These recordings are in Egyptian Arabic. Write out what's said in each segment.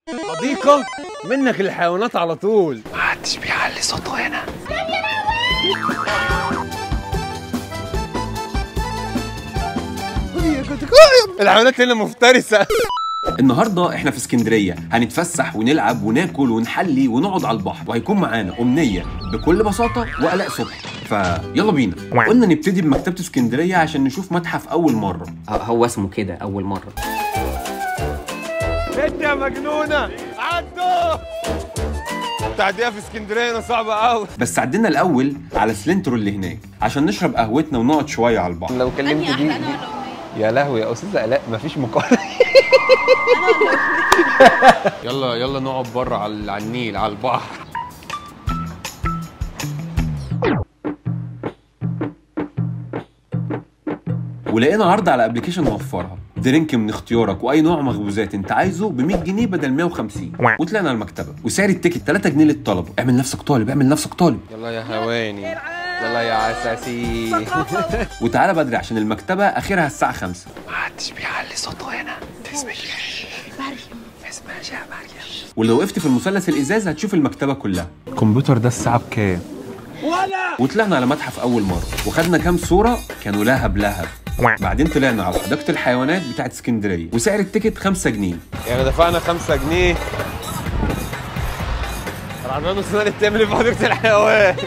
حديقة منك الحيوانات على طول محدش بيعلي صوته هنا الحيوانات هنا مفترسة النهارده احنا في اسكندريه هنتفسح ونلعب وناكل ونحلي ونقعد على البحر وهيكون معانا امنيه بكل بساطه وقلاء صبحي فيلا بينا قلنا نبتدي بمكتبه اسكندريه عشان نشوف متحف اول مره هو اسمه كده اول مره انت يا مجنونة عدوا التعدية في اسكندرية هنا صعبة قوي بس عدينا الاول على سلنترو اللي هناك عشان نشرب قهوتنا ونقعد شويه على البحر لو كلمت دي, دي يا لهوي يا استاذ الاء مفيش مقارنة يلا يلا نقعد بره على على النيل على البحر ولقينا عرض على ابلكيشن موفرها درينك من اختيارك واي نوع مخبوزات انت عايزه ب 100 جنيه بدل 150 وطلعنا على المكتبه وسعر التيكت 3 جنيه للطلبه اعمل نفسك طالب اعمل نفسك طالب يلا يا هواني يلا يا عساسي وتعالى بدري عشان المكتبه اخرها الساعه 5 محدش بيعلي صوته هنا اسمك اسمها يا مريم ولو وقفت في المثلث الازاز هتشوف المكتبه كلها الكمبيوتر ده الساعة بكام؟ وطلعنا على متحف اول مره وخدنا كام صوره كانوا لهب لهب بعدين طلعنا على حديقه الحيوانات بتاعت اسكندريه وسعر التيكت 5 جنيه يعني دفعنا 5 جنيه العربية نص سنة بتعمل ايه في حديقة الحيوان؟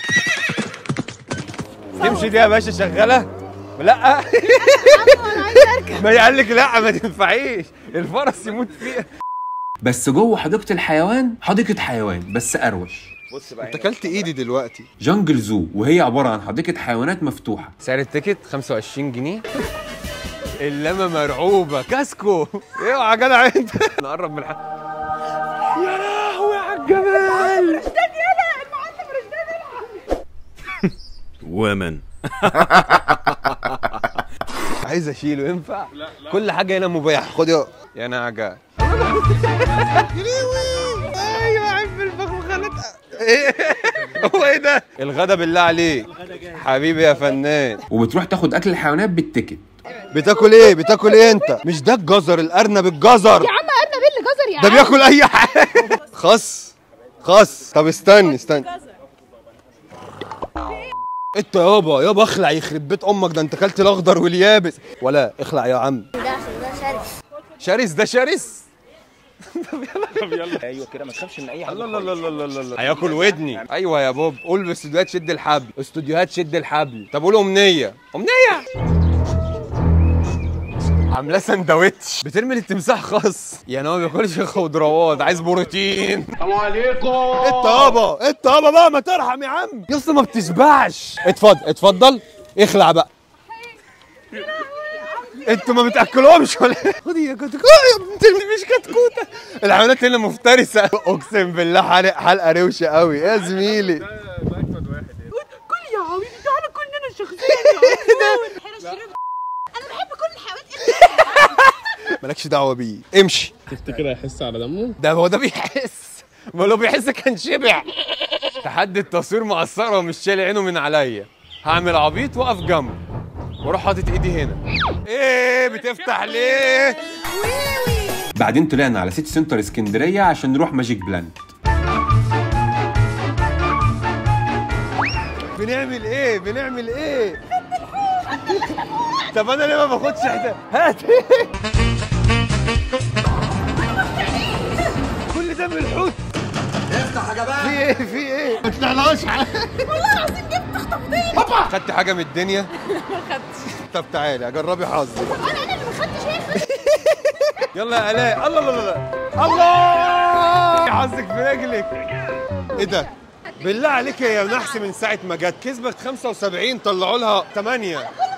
تمشي دي يا باشا شغالة؟ لا ما يقال لك لا ما تنفعيش الفرس يموت فيها بس جوه حديقه الحيوان حديقه حيوان بس اروش بص بقى انت اكلت ايدي دلوقتي جنجل زو وهي عباره عن حديقه حيوانات مفتوحه سعر التيكت 25 جنيه اللمة مرعوبة كاسكو اوعى يا جدع انت نقرب من الحق يا لهوي على الجمال women عايز اشيله ينفع؟ لا لا كل حاجة هنا مباح خد يا يا نعجة ايوه عيب البغبغانات ايه هو ايه ده؟ الغدا بالله عليك حبيبي يا فنان وبتروح تاخد اكل الحيوانات بالتيكت بتاكل ايه؟ بتاكل ايه انت؟ مش ده الجزر الارنب الجزر يا عم ارنب ايه اللي جزر يا ده عم بياكل اي حاجه خص خص طب استني استني انت يابا يابا اخلع يخرب بيت امك ده انت اكلت الاخضر واليابس ولا اخلع يا عم ده عشان ده شرس شرس ده شرس ايوه كده ما تخافش من اي حاجه لا لا لا لا لا لا هياكل ودني ايوه يا بوب قول باستوديوهات شد الحبل استوديوهات شد الحبل طب قول امنيه امنيه عاملاه سندوتش بترمي التمساح خاص يعني هو ما بياكلش خضروات عايز بروتين السلام عليكم انت يابا انت يابا بقى ما ترحم يا عم يا اسطى ما بتشبعش اتفضل اتفضل اخلع بقى انتوا ما بتاكلوهمش ولا إيه؟ خدي يا كتكوت يا بنت اللي مش كتكوته الحيوانات هنا مفترسه اقسم بالله حلق حلقه روشه قوي يا زميلي كل يا عمي تعالى كلنا شخصيا انا بحب كل الحيوانات مالكش دعوه بيه امشي تفتكر هيحس على دمه ده هو ده بيحس ما لو بيحس كان شبع تحدي التصوير مع الثروه مش شايل عينه من عليا هعمل عبيط واقف جنبه واروح حاطط ايدي هنا ايه بتفتح ليه بعدين طلعنا على سيتي سنتر اسكندريه عشان نروح ماجيك بلاند بنعمل ايه بنعمل ايه طب انا ليه ما باخدش حته هات كل ده من الحوت افتح يا جماعه في ايه في ايه ما تطلعلاش والله العظيم جبت خطفتين خدت حاجه من الدنيا ما خدتش طب تعالي جربي حظك انا انا اللي ما خدتش هي يلا يا الاء الله الله الله الله حظك في رجلك ايه ده بالله عليك يا نحس من ساعه ما جت كسبت 75 طلعوا لها 8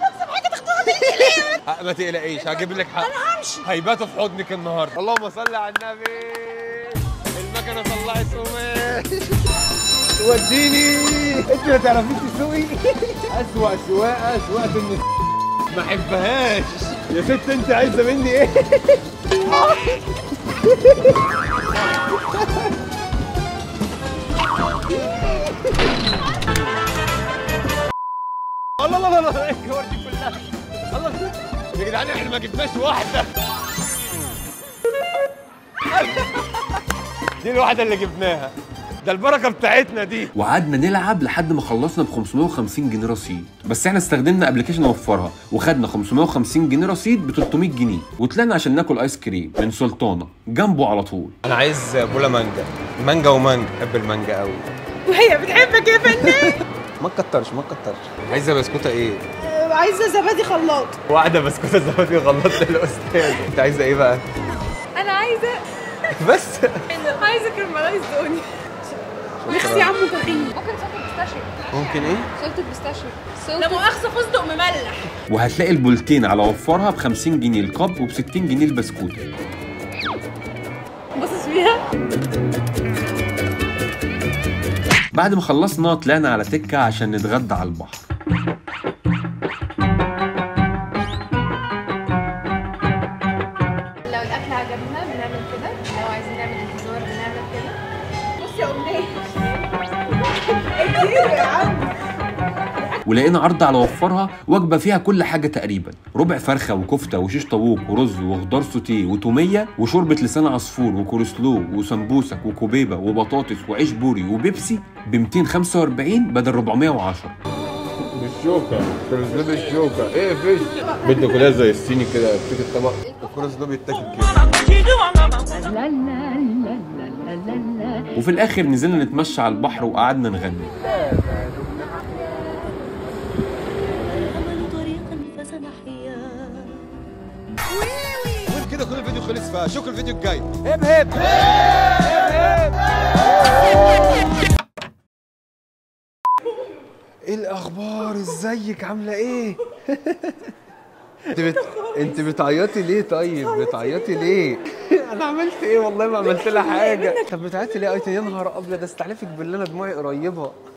أه، ما تقلقيش هجيب لك حق انا همشي هيباتوا في حضنك النهارده اللهم صل على النبي المكنه طلعت قماش وديني انت ما تعرفيش تسوقي اسوأ سواقه سواقه النس ما احبهاش يا ست انت عايزه مني ايه الله الله الله الله الكور دي كلها الله يا جدعان احنا ما جبناش واحده دي الواحده اللي جبناها ده البركه بتاعتنا دي وقعدنا نلعب لحد ما خلصنا ب 550 جنيه رصيد بس احنا استخدمنا ابلكيشن وفرها وخدنا 550 جنيه رصيد ب 300 جنيه وطلعنا عشان ناكل ايس كريم من سلطانه جنبه على طول انا عايز بولا مانجا مانجا ومانجا بحب المانجا قوي وهي بتحبك يا فنان ما تكترش ما تكترش عايزه بسكوته ايه عايزه زبادي خلاط واحده بسكوته زبادي غلط للاستاذ انت عايزه ايه بقى انا عايزه بس عايزه كرملايز دوني ميرسي يا عمو كحيل ممكن سلطة بيستاشيو ممكن ايه سلطة بيستاشيو لا مؤاخذه فستق مملح وهتلاقي البولتين على وفرها ب 50 جنيه الكب وب 60 جنيه البسكوته باصص فيها بعد ما خلصنا طلعنا على تكه عشان نتغدى على البحر لو الأكل عجبنا بنعمل كده لو عايزين نعمل انتظار بنعمل كده بص يا امنيه كتير يا عم ولقينا عرض على وفرها وجبه فيها كل حاجه تقريبا ربع فرخه وكفته وشيش طاووق ورز وخضار سوتيه وتوميه وشوربه لسان عصفور وكولسلو وسمبوسك وكوبيبه وبطاطس وعيش بوري وبيبسي ب 245 بدل 410 بالشوكه الكروز ده بالشوكه ايه فيش بدي كلها زي الصيني كده امسك الطبق الكروز ده بيتاكل كده وفي الاخر نزلنا نتمشى على البحر وقعدنا نغني كده كل الفيديو خلص فشوفوا الفيديو الجاي هب هب ايه الاخبار ازيك عامله ايه انت بت... انت بتعيطي ليه طيب بتعيطي ليه انا عملت ايه والله ما عملت لها حاجه طب بتعيطي ليه قلت يا نهار ابيض استحلفك بالله انا دموعي قريبه